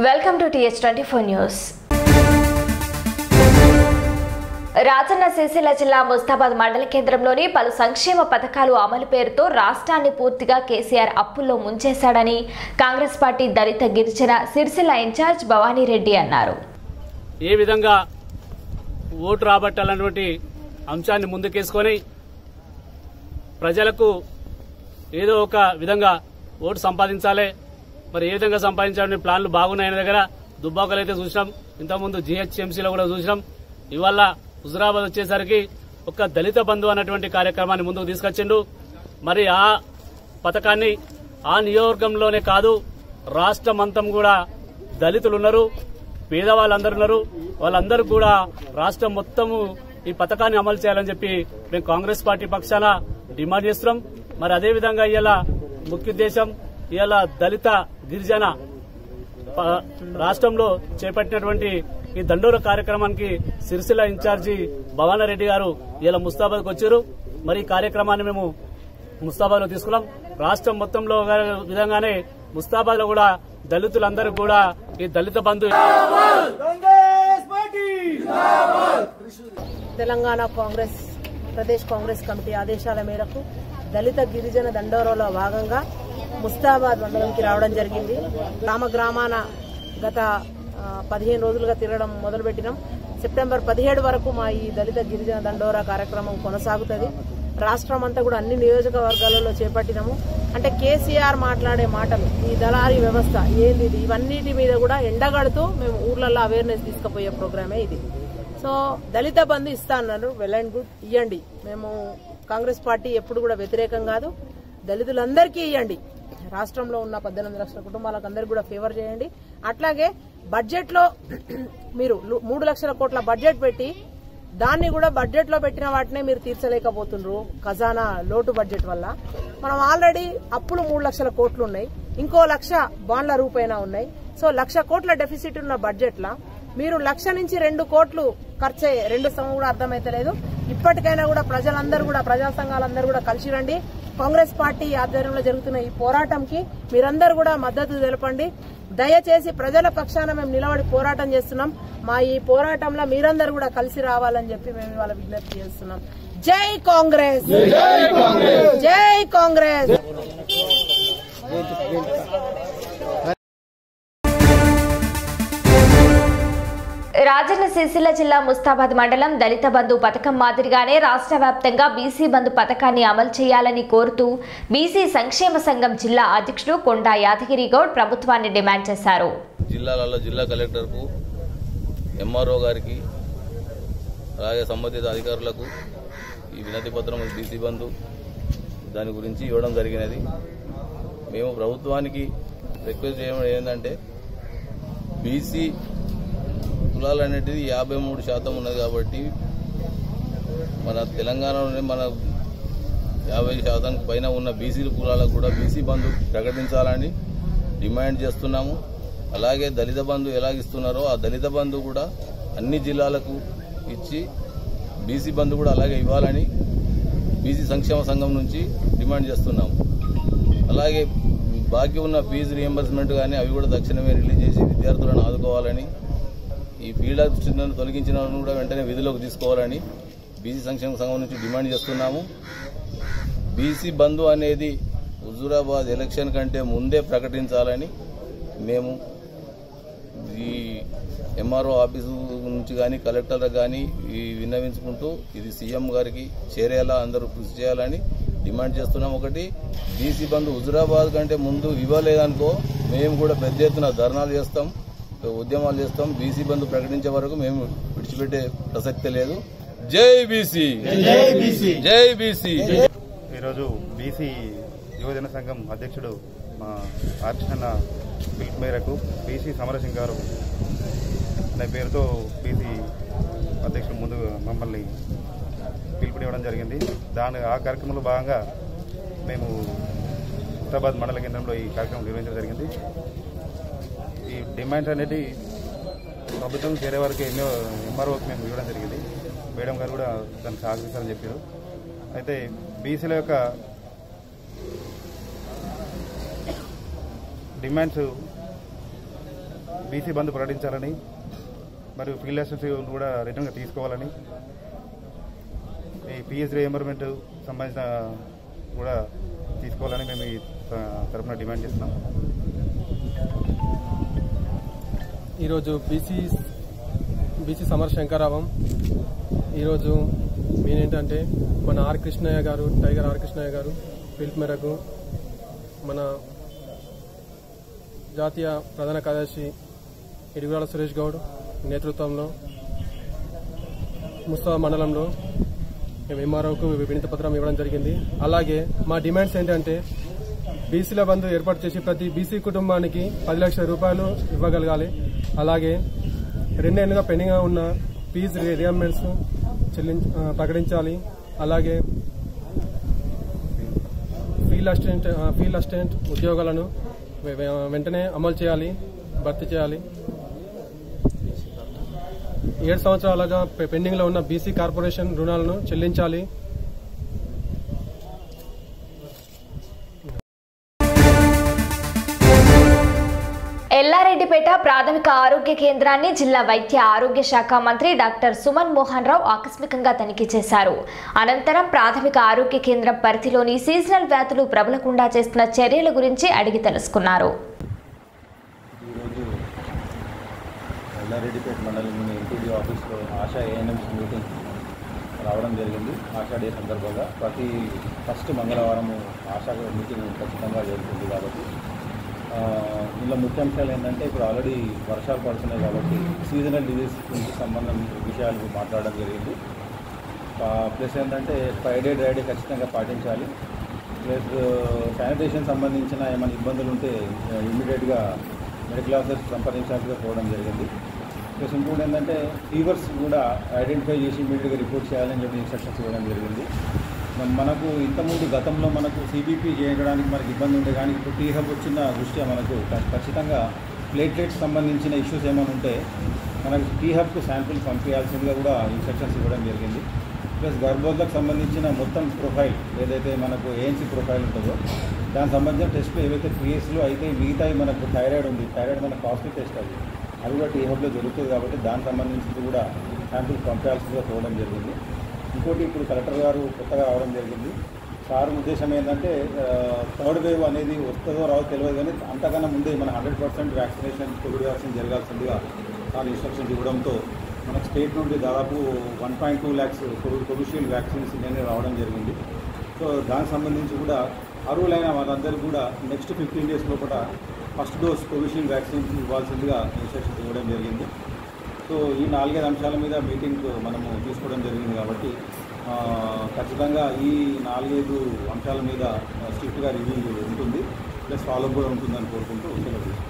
Welcome to TS twenty four news Rajanna Sircilla జిల్లా ముస్తాబాద్ మండల కేంద్రంలోని పలు సంక్షేమ పథకాలు అమలు పేరుతో రాష్ట్రాన్ని పూర్తిగా కేసీఆర్ అప్పుల్లో ముంచేశాడని కాంగ్రెస్ పార్టీ దళిత గిరిజన సిరిసిల్ల ఇన్ఛార్జ్ భవానీరెడ్డి అన్నారు ఏ విధంగా ఓటు రాబట్టాలన్నటువంటి అంశాన్ని ముందుకేసుకొని ప్రజలకు ఏదో ఒక విధంగా ఓటు సంపాదించాలి మరి ఏ విధంగా సంపాదించాలని ప్లాన్లు బాగున్నాయని దగ్గర దుబ్బాకలు అయితే చూసినాం ఇంతకుముందు జీహెచ్ఎంసీలో కూడా చూసినాం ఇవాళ హుజురాబాద్ వచ్చేసరికి ఒక దళిత బంధు అన్నటువంటి కార్యక్రమాన్ని ముందుకు తీసుకొచ్చిండు మరి ఆ పథకాన్ని ఆ నియోజకవర్గంలోనే కాదు రాష్ట్రం అంతం కూడా దళితులు ఉన్నారు పేదవాళ్ళందరూ ఉన్నారు వాళ్ళందరూ కూడా రాష్ట్రం మొత్తము ఈ పథకాన్ని అమలు చేయాలని చెప్పి మేము కాంగ్రెస్ పార్టీ పక్షాన డిమాండ్ చేస్తున్నాం మరి అదేవిధంగా ఇవాళ ముఖ్య ఉద్దేశం ఇవాళ దళిత గిరిజన ప- రాష్ట్రంలో చేపట్టినటువంటి ఈ దండోర కార్యక్రమానికి సిరిసిల్ల ఇన్ఛార్జి భవానారెడ్డి గారు ఇలా ముస్తాబాద్కి వచ్చారు మరి ఈ కార్యక్రమాన్ని మేము ముస్తాబాద్ లో తీసుకున్నాం రాష్ట్రం మొత్తంలో విధంగానే ముస్తాబాద్ లో కూడా దళితులందరూ కూడా ఈ దళిత బంధు తెలంగాణ కాంగ్రెస్ ప్రదేశ్ కాంగ్రెస్ కమిటీ ఆదేశాల మేరకు దళిత గిరిజన దండోరలో భాగంగా ముస్తాబాద్ మండలంకి రావడం జరిగింది గ్రామ గ్రామాన గత ఆ, పదిహేను రోజులుగా తిరగడం మొదలుపెట్టినాం సెప్టెంబర్ పదిహేడు వరకు మా ఈ దళిత గిరిజన దండోరా కార్యక్రమం కొనసాగుతుంది రాష్ట్రం అంతా కూడా అన్ని నియోజకవర్గాలలో చేపట్టినాము అంటే కేసీఆర్ మాట్లాడే మాటలు ఈ దళారీ వ్యవస్థ ఏంది ఇది ఇవన్నిటి మీద కూడా ఎండగడుతూ మేము ఊర్లలో అవేర్నెస్ తీసుకుపోయే ప్రోగ్రామే ఇది సో దళిత బంధు ఇస్తా అన్నారు వెల్ అండ్ గుడ్ ఇవ్వండి మేము కాంగ్రెస్ పార్టీ ఎప్పుడు కూడా వ్యతిరేకం కాదు దళితులందరికీ ఇవ్వండి రాష్ట్రంలో ఉన్న పద్దెనిమిది లక్షల కుటుంబాలకు అందరికి కూడా ఫేవర్ చేయండి అట్లాగే బడ్జెట్ లో మీరు లు- మూడు లక్షల కోట్ల బడ్జెట్ పెట్టి దాన్ని కూడా బడ్జెట్ లో పెట్టిన వాటినే మీరు తీర్చలేకపోతుండ్రు ఖజానా లోటు బడ్జెట్ వల్ల మనం ఆల్రెడీ అప్పులు మూడు లక్షల కోట్లు ఉన్నాయి ఇంకో లక్ష బాండ్ల రూపైనా ఉన్నాయి సో లక్ష కోట్ల డెఫిసిట్ ఉన్న బడ్జెట్ లా మీరు లక్ష నుంచి రెండు కోట్లు ఖర్చు అయ్యే రెండు సంవత్సరం కూడా అర్థమైతలేదు ఇప్పటికైనా కూడా ప్రజలందరూ కూడా ప్రజా సంఘాలందరూ కూడా కలిసి రండి కాంగ్రెస్ పార్టీ ఆధ్వర్యంలో జరుగుతున్న ఈ పోరాటంకి మీరందరూ కూడా మద్దతు తెలపండి దయచేసి ప్రజల పక్షాన మేము నిలబడి పోరాటం చేస్తున్నాం మా ఈ పోరాటంలో మీరందరూ కూడా కలిసి రావాలని చెప్పి మేము ఇవాళ విజ్ఞప్తి చేస్తున్నాం జై కాంగ్రెస్ జై కాంగ్రెస్ రాజన్న సిరిసిల్ల జిల్లా ముస్తాబాద్ మండలం దళిత బంధు పథకం మాదిరిగానే రాష్ట్ర వ్యాప్తంగా బీసీ బంధు పథకాన్ని అమలు చేయాలని కోరుతూ బీసీ సంక్షేమ సంఘం జిల్లా అధ్యక్షుడు కొండా యాదగిరి గౌడ్ ప్రభుత్వాన్ని డిమాండ్ చేశారు జిల్లాలలో జిల్లా కలెక్టర్కు ఎంఆర్ఓ గారికి అలాగే సంబంధిత అధికారులకు ఈ వినతి పత్రం బీసీ బంధు దాని గురించి ఇవ్వడం జరిగినది మేము ప్రభుత్వానికి రిక్వెస్ట్ చేయడం ఏంటంటే బీసీ కులాలు అనేటిది యాభై మూడు శాతం ఉన్నది కాబట్టి మన తెలంగాణలోనే మన యాభై శాతానికి పైన ఉన్న బీసీ కులాలకు కూడా బీసీ బంధు ప్రకటించాలని డిమాండ్ చేస్తున్నాము అలాగే దళిత బంధు ఎలాగిస్తున్నారో ఆ దళిత బంధు కూడా అన్ని జిల్లాలకు ఇచ్చి బీసీ బంధు కూడా అలాగే ఇవ్వాలని బీసీ సంక్షేమ సంఘం నుంచి డిమాండ్ చేస్తున్నాము అలాగే బాకీ ఉన్న ఫీజు రియంబర్స్మెంట్ కానీ అవి కూడా తక్షణమే రిలీజ్ చేసి విద్యార్థులను ఆదుకోవాలని ఈ ఫీల్డ్ అసిస్టెంట్లను తొలగించిన వాళ్ళను కూడా వెంటనే విధులకు తీసుకోవాలని బీసీ సంక్షేమ సంఘం నుంచి డిమాండ్ చేస్తున్నాము బీసీ బంధు అనేది హుజూరాబాద్ ఎలక్షన్ కంటే ముందే ప్రకటించాలని మేము ఈ ఎంఆర్ఓ ఆఫీసు నుంచి కానీ కలెక్టర్ కానీ ఈ విన్నవించుకుంటూ ఇది సీఎం గారికి చేరేలా అందరూ కృషి చేయాలని డిమాండ్ చేస్తున్నాం ఒకటి బీసీ బంధు హుజురాబాద్ కంటే ముందు ఇవ్వలేదనుకో మేము కూడా పెద్ద ఎత్తున ధర్నాలు చేస్తాం ఉద్యమాలు చేస్తాం బీసీ బంధు ప్రకటించే వరకు మేము విడిచిపెట్టే ప్రసక్తి లేదు జై బీసీ జై బీసీ ఈరోజు బీసీ యువజన సంఘం అధ్యక్షుడు మా ఆర్చన పిలుపు మేరకు బీసీ సమరసింగ్ గారు అనే పేరుతో బీసీ అధ్యక్షుడు ముందు మమ్మల్ని పిలుపునివ్వడం జరిగింది దాని ఆ కార్యక్రమంలో భాగంగా మేము హైదరాబాద్ మండల కేంద్రంలో ఈ కార్యక్రమం నిర్వహించడం జరిగింది ఈ డిమాండ్స్ అనేది ప్రభుత్వం చేరే వరకు ఎన్నో ఎంఆర్ఓకి మేము ఇవ్వడం జరిగింది మేడం గారు కూడా దానికి సహకరిస్తారని చెప్పారు అయితే బీసీల యొక్క డిమాండ్స్ బీసీ బంద్ ప్రకటించాలని మరియు ఫీల్డ్ అసిస్టెంట్స్ కూడా రిటర్న్గా తీసుకోవాలని ఈ పిఎస్ రియంబర్మెంట్ సంబంధించిన కూడా తీసుకోవాలని మేము ఈ తరఫున డిమాండ్ చేస్తున్నాం ఈరోజు బీసీ బీసీ సమర్ శంకరావం ఈరోజు మెయిన్ ఏంటంటే మన ఆర్ కృష్ణయ్య గారు టైగర్ ఆర్ కృష్ణయ్య గారు పిలుపు మేరకు మన జాతీయ ప్రధాన కార్యదర్శి ఇడుగురాల సురేష్ గౌడ్ నేతృత్వంలో ముస్తాబా మండలంలో మేము ఎంఆర్ఓకు వినతి పత్రం ఇవ్వడం జరిగింది అలాగే మా డిమాండ్స్ ఏంటంటే బీసీల బంధు ఏర్పాటు చేసి ప్రతి బీసీ కుటుంబానికి పది లక్షల రూపాయలు ఇవ్వగలగాలి అలాగే రెండేళ్లుగా పెండింగ్గా ఉన్న ఫీజు రియంబర్స్ చెల్లించ ఆ, ప్రకటించాలి అలాగే ఫీల్డ్ అసిస్టెంట్ ఆ, ఫీల్డ్ అసిస్టెంట్ ఉద్యోగాలను వె- వె- వెంటనే అమలు చేయాలి భర్తీ చేయాలి ఏడు సంవత్సరాలుగా పె- పెండింగ్లో ఉన్న బీసీ కార్పొరేషన్ రుణాలను చెల్లించాలి ఎల్లారెడ్డిపేట ప్రాథమిక ఆరోగ్య కేంద్రాన్ని జిల్లా వైద్య ఆరోగ్య శాఖ మంత్రి డాక్టర్ సుమన్ మోహన్ రావు ఆకస్మికంగా తనిఖీ చేశారు అనంతరం ప్రాథమిక ఆరోగ్య కేంద్రం పరిధిలోని సీజనల్ వ్యాధులు ప్రబలకుండా చేస్తున్న చర్యల గురించి అడిగి తెలుసుకున్నారు ఈరోజు ఎల్లారెడ్డిపేట మండలంలోని ఎంపీడీ ఆఫీస్లో ఆశా ఏఎన్ఎంస్ మీటింగ్ రావడం జరిగింది ఆశా డే సందర్భంగా ప్రతి ఫస్ట్ మంగళవారం ఆశా మీటింగ్ ఖచ్చితంగా జరుగుతుంది కాబట్టి ఆ, ఇందులో ముఖ్యాంశాలు ఏంటంటే ఇప్పుడు ఆల్రెడీ వర్షాలు పడుతున్నాయి కాబట్టి సీజనల్ డిజీజ్ గురించి సంబంధం విషయాలు మాట్లాడడం జరిగింది ఆ, ప్లస్ ఏంటంటే ఫ్రైడే డ్రైడే ఖచ్చితంగా పాటించాలి ప్లస్ శానిటేషన్ సంబంధించిన ఏమైనా ఇబ్బందులు ఉంటే ఇమ్మీడియట్గా మెడికల్ ఆఫీసర్స్ సంప్రదించాల్సిగా పోవడం జరిగింది ప్లస్ ఇంకోటి ఏంటంటే ఫీవర్స్ కూడా ఐడెంటిఫై చేసి ఇమ్మీడియట్గా రిపోర్ట్ చేయాలని చెప్పి ఇన్స్ట్రక్షన్స్ ఇవ్వడం జరిగింది మన- మనకు ఇంతకుముందు గతంలో మనకు సిబిపి చేయడానికి మనకి ఇబ్బంది ఉండే కానీ ఇప్పుడు టీ హబ్ వచ్చిన దృష్ట్యా మనకు ఖ- ఖచ్చితంగా ప్లేట్లెట్స్ సంబంధించిన ఇష్యూస్ ఏమైనా ఉంటే మనకు టీ హబ్కు శాంపిల్ పంపించాల్సిందిగా కూడా ఇన్స్ట్రక్షన్స్ ఇవ్వడం జరిగింది ప్లస్ గర్భోధకు సంబంధించిన మొత్తం ప్రొఫైల్ ఏదైతే మనకు ఏఎన్సీ ప్రొఫైల్ ఉంటుందో దానికి సంబంధించిన టెస్ట్లు ఏవైతే పిఎస్లో అయితే మిగతాయి మనకు థైరాయిడ్ ఉంది థైరాయిడ్ మన కాస్ట్లీ టెస్ట్ అది అది కూడా టీ హబ్లో జరుగుతుంది కాబట్టి దానికి సంబంధించి కూడా శాంపిల్ పంపించాల్సిందిగా పోవడం జరిగింది ఇంకోటి ఇప్పుడు కలెక్టర్ గారు కొత్తగా రావడం జరిగింది సార్ ఉద్దేశం ఏంటంటే థర్డ్ వేవ్ అనేది వస్తుందో రావో తెలియదు కానీ అంతకన్నా ముందే మన hundred percent vaccination Covid vaccine జరగాల్సిందిగా సార్ ఇన్స్ట్రక్షన్స్ ఇవ్వడంతో మనకు స్టేట్ నుండి దాదాపు one point two lakhs Covid Covishield vaccines నేను రావడం జరిగింది సో దానికి సంబంధించి కూడా అర్హులైన వాళ్ళందరూ కూడా నెక్స్ట్ ఫిఫ్టీన్ డేస్ లోపల ఫస్ట్ డోస్ కోవిషీల్డ్ వ్యాక్సిన్ ఇవ్వాల్సిందిగా ఇన్స్ట్రక్షన్స్ ఇవ్వడం జరిగింది సో ఈ నాలుగైదు అంశాల మీద మీటింగ్ మనము తీసుకోవడం జరిగింది కాబట్టి ఆ, ఖచ్చితంగా ఈ నాలుగైదు అంశాల మీద స్ట్రిక్ట్గా రివ్యూ ఉంటుంది ప్లస్ ఫాలో కూడా ఉంటుందని కోరుకుంటూ సెలవు తీసుకుంటాను.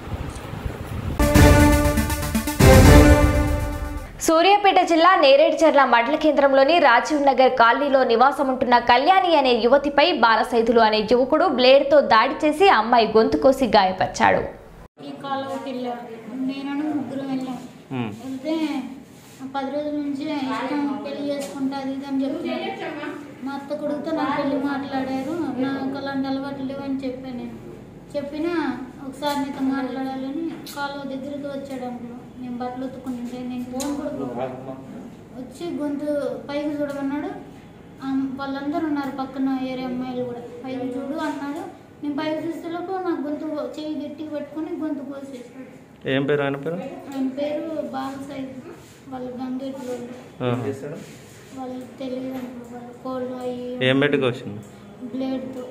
సూర్యాపేట జిల్లా నేరేడ్చర్ల మండల కేంద్రంలోని రాజీవ్ నగర్ కాలనీలో నివాసం ఉంటున్న కళ్యాణి అనే యువతిపై బాలసైదులు అనే యువకుడు బ్లేడ్తో దాడి చేసి అమ్మాయి గొంతు కోసి గాయపరిచాడు ఈ కాలువకి వెళ్ళాం నేను ముగ్గురు వెళ్ళాం వెళ్తే పది రోజుల నుంచి ఇష్టం పెళ్లి చేసుకుంటా అది ఇది అని చెప్తున్నారు మా అత్త కొడుకుతో నా పెళ్లి మాట్లాడారు నాకు అలాంటి అలవాట్లు లేవని చెప్పాను నేను చెప్పినా ఒకసారి నీతో మాట్లాడాలని కాలువ దగ్గరికి వచ్చాడు అందులో నేను బట్టలు ఉతుకుంటుంటే నేను ఫోన్ కూడా వచ్చి గొంతు పైకి చూడమన్నాడు ఆ- వాళ్ళందరూ ఉన్నారు పక్కన ఏరే అమ్మాయిలు కూడా పైకి చూడు అన్నాడు నేను పైకి చూసేలోపు నా గొంతు చెయ్యి గట్టిగా పట్టుకొని గొంతు కోసేసాడు ఏం పేరు ఆయన పేరు ఆయన పేరు బాలసైద్ వాళ్ళు గంగేట్లో వాళ్ళు తెలియదు అంటారు వాళ్ళు కోళ్ళు అయ్యి ఏం పెట్టుకు వచ్చింది బ్లేడ్తో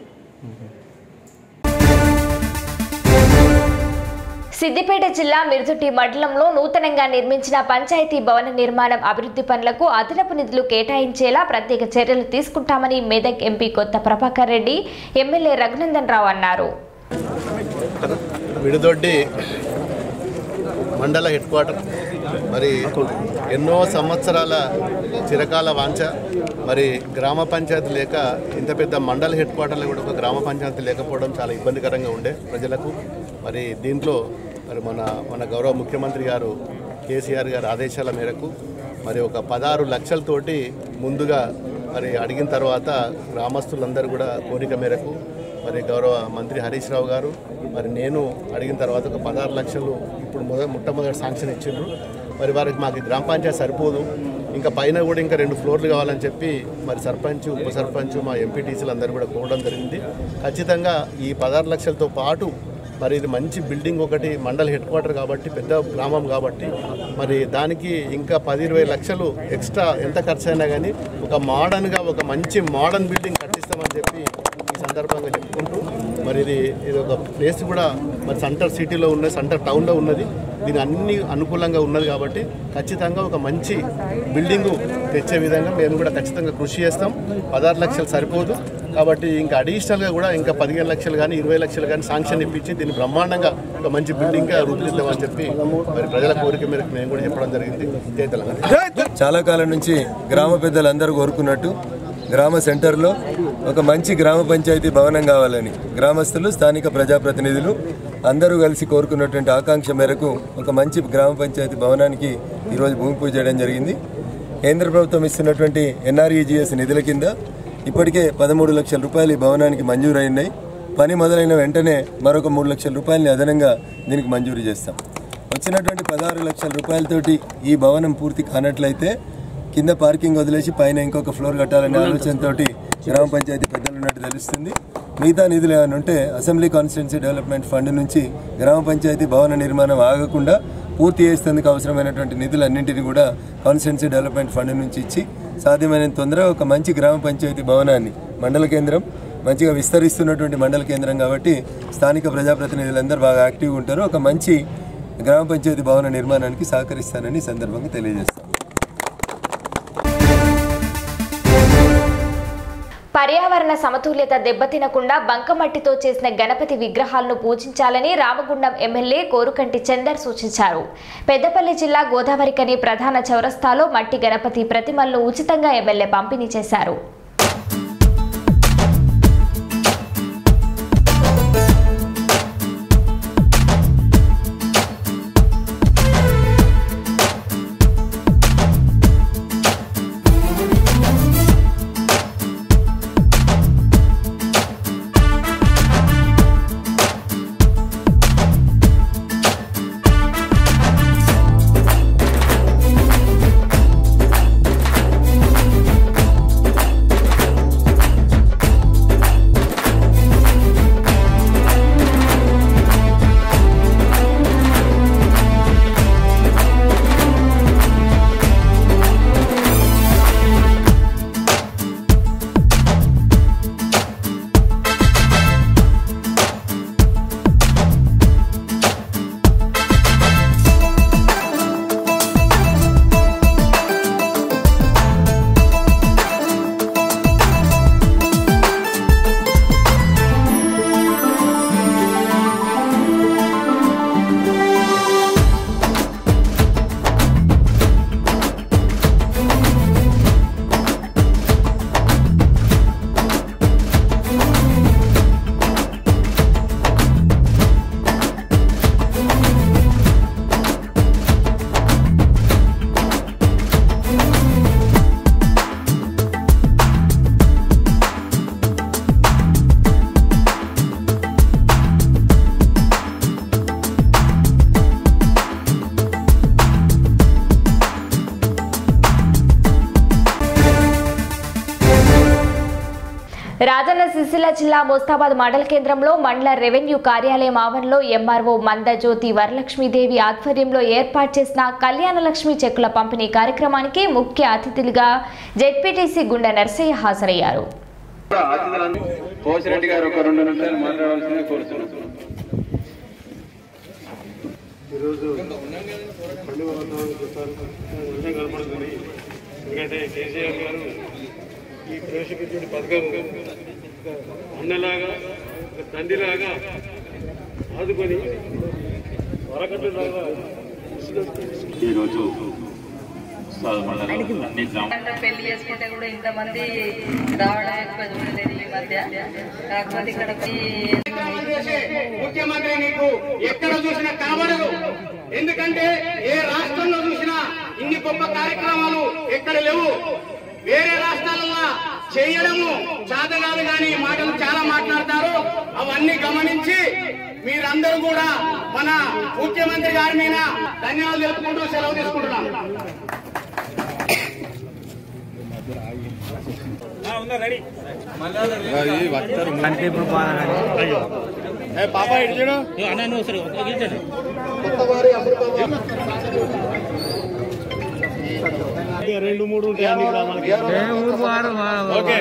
సిద్దిపేట జిల్లా మిర్జుటి మండలంలో నూతనంగా నిర్మించిన పంచాయతీ భవన నిర్మాణం అభివృద్ధి పనులకు అదనపు నిధులు కేటాయించేలా ప్రత్యేక చర్యలు తీసుకుంటామని మెదక్ ఎంపీ కొత్త ప్రభాకర్ రెడ్డి ఎమ్మెల్యే రఘునందన్ రావు అన్నారు విడిదొడ్డి మండల హెడ్ క్వార్టర్ మరి ఎన్నో సంవత్సరాల చిరకాల వాంఛ మరి గ్రామ పంచాయతీ లేక ఇంత పెద్ద మండల హెడ్ క్వార్టర్లో కూడా ఒక గ్రామ పంచాయతీ లేకపోవడం చాలా ఇబ్బందికరంగా ఉండే ప్రజలకు మరి దీంట్లో మరి మన మన గౌరవ ముఖ్యమంత్రి గారు కేసీఆర్ గారి ఆదేశాల మేరకు మరి ఒక పదహారు లక్షలతోటి ముందుగా మరి అడిగిన తర్వాత గ్రామస్తులందరూ కూడా కోరిక మేరకు మరి గౌరవ మంత్రి హరీష్ రావు గారు మరి నేను అడిగిన తర్వాత ఒక పదహారు లక్షలు ఇప్పుడు మొదటి మొట్టమొదటి శాంక్షన్ ఇచ్చిండ్రు మరి వారికి మాకు ఈ గ్రామ పంచాయతీ సరిపోదు ఇంకా పైన కూడా ఇంకా రెండు ఫ్లోర్లు కావాలని చెప్పి మరి సర్పంచ్ ఉప సర్పంచ్ మా ఎంపీటీసీలు అందరూ కూడా కోవడం జరిగింది ఖచ్చితంగా ఈ పదహారు లక్షలతో పాటు మరి ఇది మంచి బిల్డింగ్ ఒకటి మండల్ హెడ్ క్వార్టర్ కాబట్టి పెద్ద గ్రామం కాబట్టి మరి దానికి ఇంకా పది ఇరవై లక్షలు ఎక్స్ట్రా ఎంత ఖర్చు అయినా కానీ ఒక మోడర్న్గా ఒక మంచి మోడర్న్ బిల్డింగ్ కట్టిస్తామని చెప్పి ఈ సందర్భంగా చెప్పుకుంటూ మరి ఇది ఇది ఒక ప్లేస్ కూడా మరి సెంటర్ సిటీలో ఉన్నది సెంటర్ టౌన్లో ఉన్నది దీని అన్ని అనుకూలంగా ఉన్నది కాబట్టి ఖచ్చితంగా ఒక మంచి బిల్డింగు తెచ్చే విధంగా మేము కూడా ఖచ్చితంగా కృషి చేస్తాం పదహారు లక్షలు సరిపోదు కాబట్టి ఇంకా అడిషనల్గా కూడా ఇంకా పదిహేను లక్షలు కానీ ఇరవై లక్షలు కానీ శాంక్షన్ ఇప్పించి దీన్ని బ్రహ్మాండంగా ఒక మంచి బిల్డింగ్గా రూపుదిద్దామని చెప్పి మరి ప్రజల కోరిక మేరకు మేము కూడా చెప్పడం జరిగింది జై తెలంగాణ చాలా కాలం నుంచి గ్రామ పెద్దలందరూ కోరుకున్నట్టు గ్రామ సెంటర్లో ఒక మంచి గ్రామ పంచాయతీ భవనం కావాలని గ్రామస్తులు స్థానిక ప్రజాప్రతినిధులు అందరూ కలిసి కోరుకున్నటువంటి ఆకాంక్ష మేరకు ఒక మంచి గ్రామ పంచాయతీ భవనానికి ఈరోజు భూమి పూజ చేయడం జరిగింది కేంద్ర ప్రభుత్వం ఇస్తున్నటువంటి ఎన్ఆర్ఈజీఎస్ నిధుల కింద ఇప్పటికే పదమూడు లక్షల రూపాయలు ఈ భవనానికి మంజూరైనాయి పని మొదలైన వెంటనే మరొక మూడు లక్షల రూపాయలని అదనంగా దీనికి మంజూరు చేస్తాం వచ్చినటువంటి పదహారు లక్షల రూపాయలతోటి ఈ భవనం పూర్తి కానట్లయితే కింద పార్కింగ్ వదిలేసి పైన ఇంకొక ఫ్లోర్ కట్టాలనే ఆలోచనతోటి గ్రామ పంచాయతీ పెద్దలు ఉన్నట్టు తెలుస్తుంది మిగతా నిధులు ఏమైనా ఉంటే అసెంబ్లీ కాన్స్టిట్యున్సీ డెవలప్మెంట్ ఫండ్ నుంచి గ్రామ పంచాయతీ భవన నిర్మాణం ఆగకుండా పూర్తి చేసేందుకు అవసరమైనటువంటి నిధులన్నింటినీ కూడా కాన్స్టిట్యున్సీ డెవలప్మెంట్ ఫండ్ నుంచి ఇచ్చి సాధ్యమైనంత తొందరగా ఒక మంచి గ్రామ పంచాయతీ భవనాన్ని మండల కేంద్రం మంచిగా విస్తరిస్తున్నటువంటి మండల కేంద్రం కాబట్టి స్థానిక ప్రజాప్రతినిధులందరూ బాగా యాక్టివ్గా ఉంటారు ఒక మంచి గ్రామ పంచాయతీ భవన నిర్మాణానికి సహకరిస్తానని ఈ సందర్భంగా తెలియజేస్తాను పర్యావరణ సమతుల్యత దెబ్బతినకుండా బంకమట్టితో చేసిన గణపతి విగ్రహాలను పూజించాలని రామగుండం ఎమ్మెల్యే కోరుకంటి చందర్ సూచించారు పెద్దపల్లి జిల్లా గోదావరికని ప్రధాన చౌరస్తాలో మట్టి గణపతి ప్రతిమలను ఉచితంగా ఎమ్మెల్యే పంపిణీ చేశారు రాజన్న సిరిసిల్ల జిల్లా మోస్తాబాద్ మండల కేంద్రంలో మండల రెవెన్యూ కార్యాలయం ఆవరణలో ఎంఆర్ఓ మందజ్యోతి వరలక్ష్మీదేవి ఆధ్వర్యంలో ఏర్పాటు చేసిన కళ్యాణలక్ష్మి చెక్కుల పంపిణీ కార్యక్రమానికి ముఖ్య అతిథులుగా జెడ్పీటీసీ గుండె నర్సయ్య హాజరయ్యారు పోసిరెడ్డి గారు ఒక రెండు నిమిషాలు మాట్లాడాల్సిందే కోరుతున్నాను ఈరోజు పండుగ వాతావరణం చూస్తారు వర్షం కనపడుతుంది ఎందుకంటే కేసీఆర్ గారు ఈ ప్రవేశపెట్టిన పథకం ఒక అన్నలాగా ఒక తండ్రిలాగా ఆదుకొని వరకట్టులాగా ఈరోజు ఉస్తాద్ మండలం అన్ని గ్రామ పెళ్లి చేసుకుంటే కూడా ఇంతమంది రావడం ఎక్కువ చూడలేదు ఈ మధ్య కాకపోతే ఇక్కడ ముఖ్యమంత్రి నీకు ఎక్కడ చూసినా కనబడదు ఎందుకంటే ఏ రాష్ట్రంలో చూసినా ఇన్ని గొప్ప కార్యక్రమాలు ఎక్కడ లేవు వేరే రాష్ట్రాలలో చేయడము చాతగాలు గాని మాటలు చాలా మాట్లాడతారు అవన్నీ గమనించి మీరందరూ కూడా మన ముఖ్యమంత్రి గారి మీద ధన్యవాదాలు తెలుపుకుంటూ సెలవు తీసుకుంటున్నాం పాప ఇటు చూడు రెండు మూడు ఉంటాయి అన్ని గ్రామాలకి ఓకే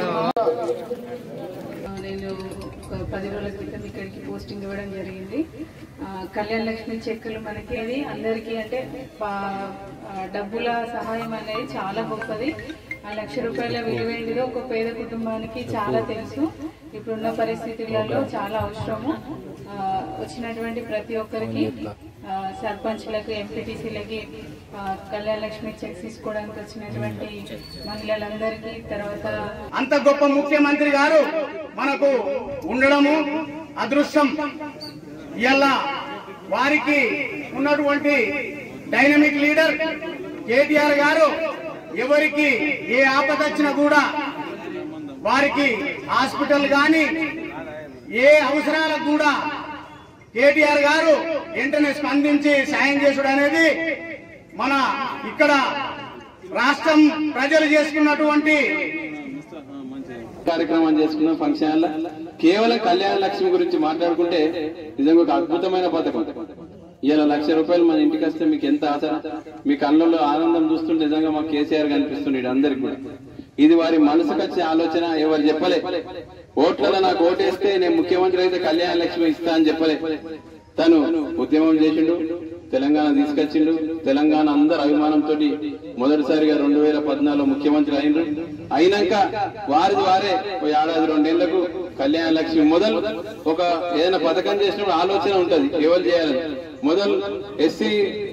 నేను ఒక పది రోజుల క్రితం ఇక్కడికి పోస్టింగ్ ఇవ్వడం జరిగింది ఆ, కళ్యాణ లక్ష్మి చెక్కులు మనకి ఇది అందరికీ అంటే పా- ఆ, డబ్బుల సహాయం అనేది చాలా గొప్పది ఆ లక్ష రూపాయల విలువైనది ఒక పేద కుటుంబానికి చాలా తెలుసు ఇప్పుడున్న పరిస్థితులలో చాలా అవసరము ఆ, వచ్చినటువంటి ప్రతి ఒక్కరికి ఆ, సర్పంచ్లకు ఎంపీటీసీలకి కళ్యాణ లక్ష్మి చెక్స్ తీసుకోవడానికి వచ్చినటువంటి మహిళలందరికీ తర్వాత అంత గొప్ప ముఖ్యమంత్రి గారు మనకు ఉండడము అదృష్టం ఇలా వారికి ఉన్నటువంటి డైనమిక్ లీడర్ కేటీఆర్ గారు ఎవరికి ఏ ఆపద వచ్చినా కూడా వారికి హాస్పిటల్ గాని ఏ అవసరాలకు కూడా కేటీఆర్ గారు వెంటనే స్పందించి సాయం చేసుడు అనేది మన ఇక్కడ రాష్ట్రం ప్రజలు చేసుకున్నటువంటి కార్యక్రమం చేసుకున్న ఫంక్షన్ హాల్ కేవలం కళ్యాణ లక్ష్మి గురించి మాట్లాడుకుంటే నిజంగా ఒక అద్భుతమైన పథకం ఇలా లక్ష రూపాయలు మన ఇంటికి వస్తే మీకు ఎంత ఆశ మీ కళ్ళల్లో ఆనందం చూస్తుంటే నిజంగా మాకు కేసీఆర్ కనిపిస్తుండే అందరికి కూడా ఇది వారి మనసుకు వచ్చే ఆలోచన ఎవరు చెప్పలే ఓట్లలో నాకు ఓటేస్తే నేను ముఖ్యమంత్రి అయితే కళ్యాణ లక్ష్మి ఇస్తా అని చెప్పలే తను ఉద్యమం చేసిండు తెలంగాణ తీసుకొచ్చిండు తెలంగాణ అందరు అభిమానంతో మొదటిసారిగా రెండు వేల పద్నాలుగులో ముఖ్యమంత్రి అయినరు అయినాక వారిది వారే ఓ ఏడాది రెండేళ్లకు కళ్యాణ లక్ష్మి మొదలు ఒక ఏదైనా పథకం చేసినప్పుడు ఆలోచన ఉంటది ఎవరు చేయాలని మొదలు ఎస్సీ